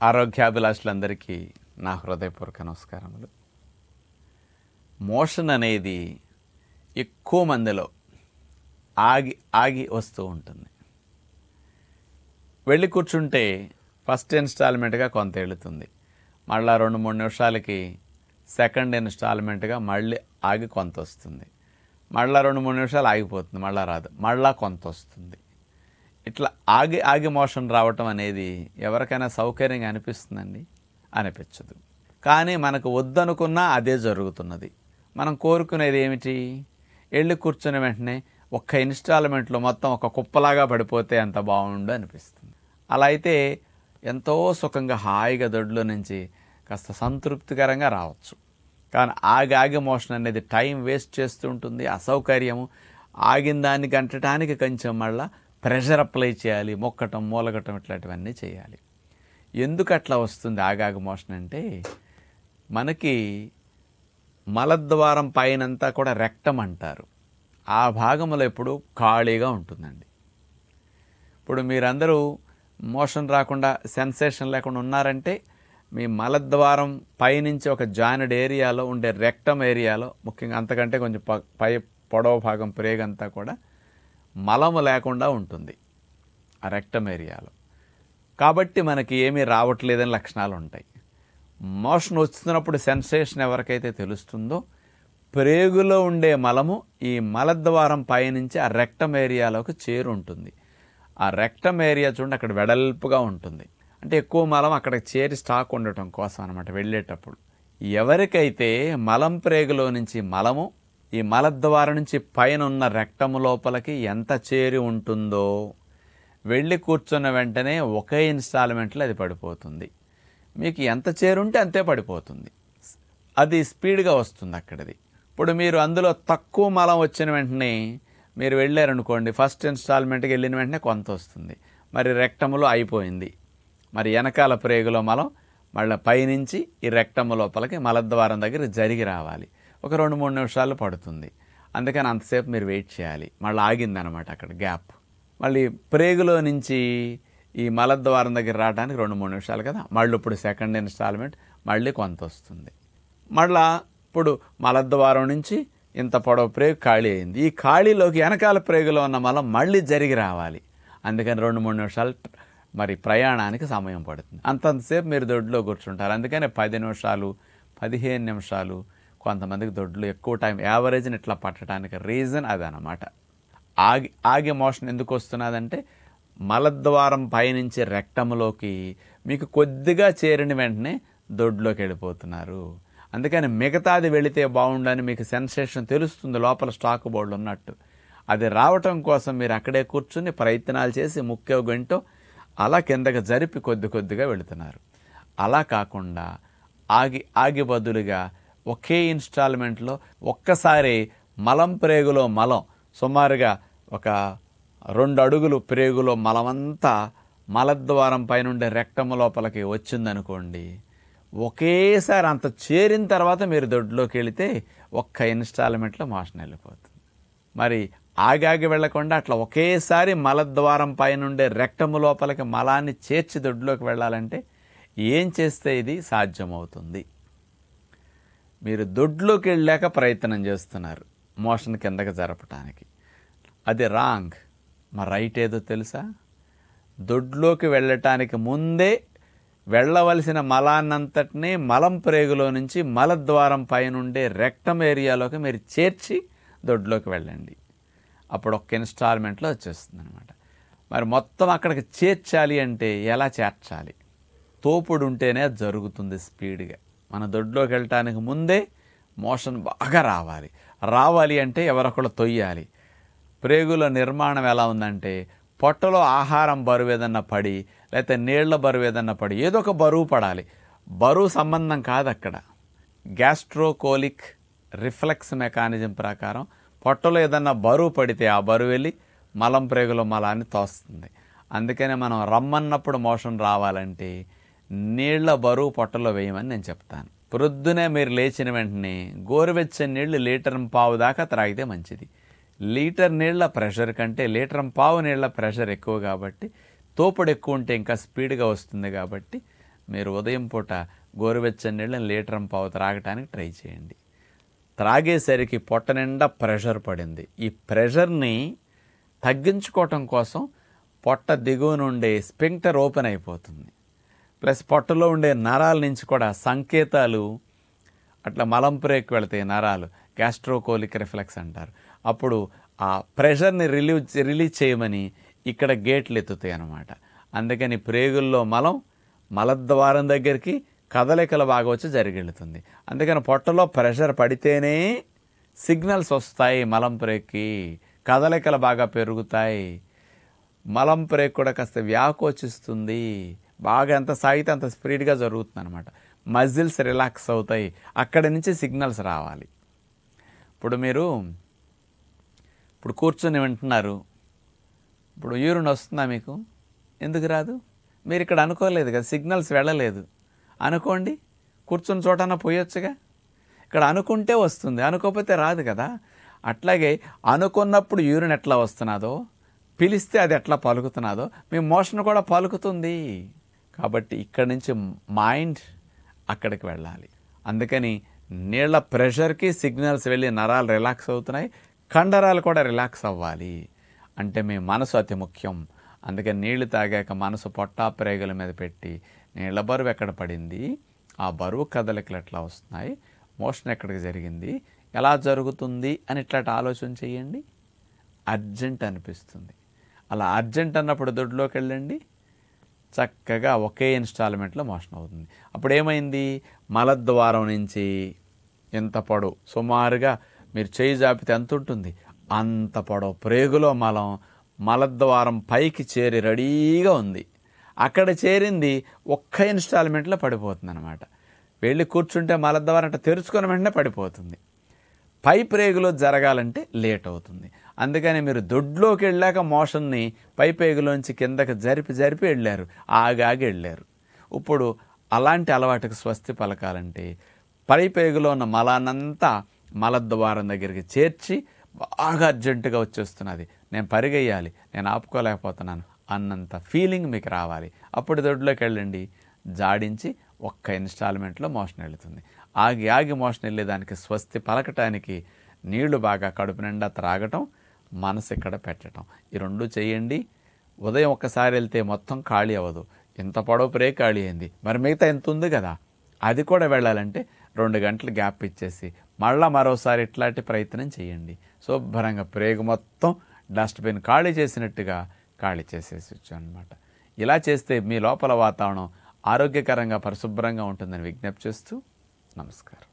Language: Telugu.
ఆరోగ్యాభిలాషులందరికీ నా హృదయపూర్వక నమస్కారములు మోషన్ అనేది ఎక్కువ మందిలో ఆగి ఆగి వస్తూ ఉంటుంది వెళ్ళి కూర్చుంటే ఫస్ట్ ఇన్స్టాల్మెంట్గా కొంత వెళుతుంది మళ్ళా రెండు మూడు నిమిషాలకి సెకండ్ ఇన్స్టాల్మెంట్గా మళ్ళీ ఆగి కొంత వస్తుంది మళ్ళా రెండు మూడు నిమిషాలు ఆగిపోతుంది మళ్ళా రాదు మళ్ళా కొంత వస్తుంది ఇట్లా ఆగి ఆగి మోషన్ రావటం అనేది ఎవరికైనా సౌకర్యంగా అనిపిస్తుందండి అనిపించదు కానీ మనకు వద్దనుకున్నా అదే జరుగుతున్నది మనం కోరుకునేది ఏమిటి వెళ్ళి కూర్చుని వెంటనే ఒక్క ఇన్స్టాల్మెంట్లో మొత్తం ఒక కుప్పలాగా పడిపోతే ఎంత బాగుండు అనిపిస్తుంది అలా అయితే ఎంతో సుఖంగా హాయిగా దొడ్లో నుంచి కాస్త సంతృప్తికరంగా రావచ్చు కానీ ఆగి ఆగి మోషన్ అనేది టైం వేస్ట్ చేస్తూ ఉంటుంది అసౌకర్యము ఆగిన దాన్ని గంటటానికి కొంచెం మళ్ళా ప్రెషర్ అప్లై చేయాలి మొక్కటం మూలగటం ఇట్లాంటివన్నీ చేయాలి ఎందుకు అట్లా వస్తుంది ఆగాగి మోషన్ అంటే మనకి మలద్వారం పైనంతా కూడా రెక్టం అంటారు ఆ భాగంలో ఎప్పుడు ఖాళీగా ఉంటుందండి ఇప్పుడు మీరందరూ మోషన్ రాకుండా సెన్సేషన్ లేకుండా ఉన్నారంటే మీ మలద్వారం పైనుంచి ఒక జాయినడ్ ఏరియాలో ఉండే రెక్టమ్ ఏరియాలో ముఖ్యంగా అంతకంటే కొంచెం ప- పై పొడవ భాగం ప్రేగంతా కూడా మలము లేకుండా ఉంటుంది ఆ రెక్టమ్ ఏరియాలో కాబట్టి మనకి ఏమీ రావట్లేదని లక్షణాలు ఉంటాయి మోషన్ వస్తున్నప్పుడు సెన్సేషన్ ఎవరికైతే తెలుస్తుందో ప్రేగులో ఉండే మలము ఈ మలద్వారం పైనుంచి ఆ రెక్టమ్ ఏరియాలోకి చేరు ఉంటుంది ఆ రెక్టమ్ ఏరియా చూడండి అక్కడ వెడల్పుగా ఉంటుంది అంటే ఎక్కువ మలం అక్కడికి చేరి స్టాక్ ఉండటం కోసం అనమాట వెళ్ళేటప్పుడు ఎవరికైతే మలం ప్రేగులో నుంచి మలము ఈ మలద్వారం నుంచి పైన ఉన్న రెక్టము లోపలికి ఎంత చేరి ఉంటుందో వెళ్ళి కూర్చున్న వెంటనే ఒకే ఇన్స్టాల్మెంట్లో అది పడిపోతుంది మీకు ఎంత చేరుంటే అంతే పడిపోతుంది అది స్పీడ్గా వస్తుంది అక్కడిది ఇప్పుడు మీరు అందులో తక్కువ మలం వచ్చిన వెంటనే మీరు వెళ్ళారనుకోండి ఫస్ట్ ఇన్స్టాల్మెంట్కి వెళ్ళిన వెంటనే కొంత వస్తుంది మరి రెక్టములో అయిపోయింది మరి వెనకాల ప్రేగులో మలం మళ్ళీ పైనుంచి ఈ రెక్టము లోపలికి మలద్వారం దగ్గర జరిగి రావాలి ఒక రెండు మూడు నిమిషాలు పడుతుంది అందుకని అంతసేపు మీరు వెయిట్ చేయాలి మళ్ళీ ఆగిందనమాట అక్కడ గ్యాప్ మళ్ళీ ప్రేగులో నుంచి ఈ మలద్వారం దగ్గర రావడానికి రెండు మూడు నిమిషాలు కదా మళ్ళీ ఇప్పుడు సెకండ్ ఇన్స్టాల్మెంట్ మళ్ళీ కొంత వస్తుంది మళ్ళా ఇప్పుడు మలద్వారం నుంచి ఇంత పొడవు ప్రేగు ఖాళీ అయింది ఈ ఖాళీలోకి వెనకాల ప్రేగులో ఉన్న మలం మళ్ళీ జరిగి రావాలి అందుకని రెండు మూడు నిమిషాలు మరి ప్రయాణానికి సమయం పడుతుంది అంతంతసేపు మీరు దొడ్లో కూర్చుంటారు అందుకని పది నిమిషాలు పదిహేను నిమిషాలు కొంతమందికి దొడ్లు ఎక్కువ టైం యావరేజ్ని ఇట్లా పట్టడానికి రీజన్ అదనమాట ఆగి ఆగి మోషన్ ఎందుకు వస్తున్నదంటే మలద్వారం పైనుంచి రెక్టములోకి మీకు కొద్దిగా చేరిన వెంటనే దొడ్లోకి వెళ్ళిపోతున్నారు అందుకని మిగతాది వెళితే బాగుండని మీకు సెన్సేషన్ తెలుస్తుంది లోపల స్టాక్ బోర్డు ఉన్నట్టు అది రావటం కోసం మీరు అక్కడే కూర్చుని ప్రయత్నాలు చేసి ముఖ్య గంటో అలా కిందకి జరిపి కొద్ది కొద్దిగా వెళుతున్నారు అలా కాకుండా ఆగి ఆగి బదులుగా ఒకే ఇన్స్టాల్మెంట్లో ఒక్కసారి మలం ప్రేగులో మలం సుమారుగా ఒక రెండు అడుగులు ప్రేగులో మలమంతా మలద్వారం పైనుండే రెక్టము లోపలికి వచ్చిందనుకోండి ఒకేసారి అంత చేరిన తర్వాత మీరు దొడ్లోకి వెళితే ఒక్క ఇన్స్టాల్మెంట్లో మోషన్ వెళ్ళిపోతుంది మరి ఆగాగి వెళ్లకుండా అట్లా ఒకేసారి మలద్వారం పైనుండే రెక్టము లోపలికి మలాన్ని చేర్చి దొడ్లోకి వెళ్ళాలంటే ఏం చేస్తే ఇది సాధ్యమవుతుంది మీరు దొడ్లోకి వెళ్ళాక ప్రయత్నం చేస్తున్నారు మోషన్ కిందకి జరపటానికి అది రాంగ్ మా రైట్ ఏదో తెలుసా దొడ్లోకి వెళ్ళటానికి ముందే వెళ్ళవలసిన మలాన్నంతటినీ మలం ప్రేగులో నుంచి మలద్వారం పైనుండే రెక్టమ్ ఏరియాలోకి మీరు చేర్చి దొడ్లోకి వెళ్ళండి అప్పుడు ఒక్క ఇన్స్టాల్మెంట్లో వచ్చేస్తుంది అనమాట మరి మొత్తం అక్కడికి చేర్చాలి అంటే ఎలా చేర్చాలి తోపుడు ఉంటేనే అది జరుగుతుంది స్పీడ్గా మన దొడ్లోకి వెళ్ళటానికి ముందే మోషన్ బాగా రావాలి రావాలి అంటే ఎవరొకరు తొయ్యాలి ప్రేగుల నిర్మాణం ఎలా ఉందంటే పొట్టలో ఆహారం బరువు ఏదన్నా పడి లేకపోతే నీళ్ల బరువు ఏదన్నా పడి ఏదో ఒక బరువు పడాలి బరువు సంబంధం కాదు అక్కడ గ్యాస్ట్రోకోలిక్ రిఫ్లెక్స్ మెకానిజం ప్రకారం పొట్టలో ఏదన్నా బరువు పడితే ఆ బరువు వెళ్ళి మలం ప్రేగులో మలాన్ని తోస్తుంది అందుకనే మనం రమ్మన్నప్పుడు మోషన్ రావాలంటే నీళ్ల బరువు పొట్టలో వేయమని నేను చెప్తాను ప్రొద్దునే మీరు లేచిన వెంటనే గోరువెచ్చని నీళ్లు లీటర్ పావు దాకా త్రాగితే మంచిది లీటర్ నీళ్ల ప్రెషర్ కంటే లీటర్ పావు నీళ్ల ప్రెషర్ ఎక్కువ కాబట్టి తోపుడు ఎక్కువ ఉంటే ఇంకా స్పీడ్గా వస్తుంది కాబట్టి మీరు ఉదయం పూట గోరువెచ్చని నీళ్ళని లీటర్ పావు త్రాగటానికి ట్రై చేయండి త్రాగేసరికి పొట్ట నిండా ప్రెషర్ పడింది ఈ ప్రెషర్ని తగ్గించుకోవటం కోసం పొట్ట దిగువ నుండి స్పింక్టర్ ఓపెన్ అయిపోతుంది ప్లస్ పొట్టలో ఉండే నరాల నుంచి కూడా సంకేతాలు అట్లా మలం ప్రేక్ వెళతాయి నరాలు గ్యాస్ట్రోకోలిక్ రిఫ్లెక్స్ అంటారు అప్పుడు ఆ ప్రెషర్ని రిలీవ్ రిలీజ్ చేయమని ఇక్కడ గేట్లు ఎత్తుతాయి అన్నమాట అందుకని ప్రేగుల్లో మలం మలద్వారం దగ్గరికి కదలికలు బాగా వచ్చి జరిగెళ్తుంది అందుకని పొట్టలో ప్రెషర్ పడితేనే సిగ్నల్స్ వస్తాయి మలం ప్రేక్కి కదలికలు బాగా పెరుగుతాయి మలం ప్రేక్ కూడా కాస్త వ్యాకోచిస్తుంది బాగా ఎంత సాగితే అంత స్పీడ్గా జరుగుతుంది అనమాట మజిల్స్ రిలాక్స్ అవుతాయి అక్కడి నుంచి సిగ్నల్స్ రావాలి ఇప్పుడు మీరు ఇప్పుడు కూర్చొని వింటున్నారు ఇప్పుడు యూరిన్ వస్తుందా మీకు ఎందుకు రాదు మీరు ఇక్కడ అనుకోలేదు కదా సిగ్నల్స్ వెళ్ళలేదు అనుకోండి కూర్చుని చోటన పోయొచ్చుగా ఇక్కడ అనుకుంటే వస్తుంది అనుకోకపోతే రాదు కదా అట్లాగే అనుకున్నప్పుడు యూరిన్ ఎట్లా వస్తున్నదో పిలిస్తే అది ఎట్లా పలుకుతున్నదో మీ మోషన్ కూడా పలుకుతుంది కాబట్టి ఇక్కడి నుంచి మైండ్ అక్కడికి వెళ్ళాలి అందుకని నీళ్ళ ప్రెషర్కి సిగ్నల్స్ వెళ్ళి నరాలు రిలాక్స్ అవుతున్నాయి కండరాలు కూడా రిలాక్స్ అవ్వాలి అంటే మీ మనసు అతి ముఖ్యం అందుకని నీళ్లు తాగాక మనసు పొట్టా ప్రేగుల మీద పెట్టి నీళ్ళ బరువు ఎక్కడ పడింది ఆ బరువు కదలికలు ఎట్లా వస్తున్నాయి మోషన్ ఎక్కడికి జరిగింది ఎలా జరుగుతుంది అని ఇట్లాంటి ఆలోచన చేయండి అర్జెంట్ అనిపిస్తుంది అలా అర్జెంట్ అన్నప్పుడు దొడ్లోకి వెళ్ళండి చక్కగా ఒకే ఇన్స్టాల్మెంట్లో మోషన్ అవుతుంది అప్పుడు ఏమైంది మలద్వారం నుంచి ఎంత పొడవు సుమారుగా మీరు చేయి జాపితే ఎంత ఉంటుంది అంత పొడవు ప్రేగులో మలం మలద్వారం పైకి చేరి రెడీగా ఉంది అక్కడ చేరింది ఒక్క ఇన్స్టాల్మెంట్లో పడిపోతుంది అనమాట వెళ్ళి కూర్చుంటే మలద్వారం అంటే తెరుచుకున్న వెంటనే పడిపోతుంది పై ప్రేగులో జరగాలంటే లేట్ అవుతుంది అందుకని మీరు దొడ్లోకి వెళ్ళాక మోషన్ని పై పేగులోంచి కిందకి జరిపి జరిపి వెళ్ళారు ఆగాగి వెళ్ళారు ఇప్పుడు అలాంటి అలవాటుకు స్వస్తి పలకాలంటే పై పేగులో ఉన్న మలానంతా మలద్వారం దగ్గరికి చేర్చి బాగా అర్జెంటుగా వచ్చేస్తున్నది నేను పరిగెయ్యాలి నేను ఆపుకోలేకపోతున్నాను అన్నంత ఫీలింగ్ మీకు రావాలి అప్పుడు దొడ్లోకి వెళ్ళండి జాడించి ఒక్క ఇన్స్టాల్మెంట్లో మోషన్ వెళుతుంది ఆగి ఆగి మోషన్ వెళ్ళేదానికి స్వస్తి పలకటానికి నీళ్లు బాగా కడుపు నిండా త్రాగటం మనసు ఇక్కడ పెట్టడం ఈ రెండు చేయండి ఉదయం ఒక్కసారి వెళ్తే మొత్తం ఖాళీ అవ్వదు ఇంత పొడవు ప్రే ఖాళీ అయింది మరి మిగతా ఎంత ఉంది కదా అది కూడా వెళ్ళాలంటే రెండు గంటలు గ్యాప్ ఇచ్చేసి మళ్ళా మరోసారి ఇట్లాంటి ప్రయత్నం చేయండి శుభ్రంగా ప్రేగు మొత్తం డస్ట్బిన్ ఖాళీ చేసినట్టుగా ఖాళీ చేసేసి అనమాట ఇలా చేస్తే మీ లోపల వాతావరణం ఆరోగ్యకరంగా పరిశుభ్రంగా ఉంటుందని విజ్ఞప్తి చేస్తూ నమస్కారం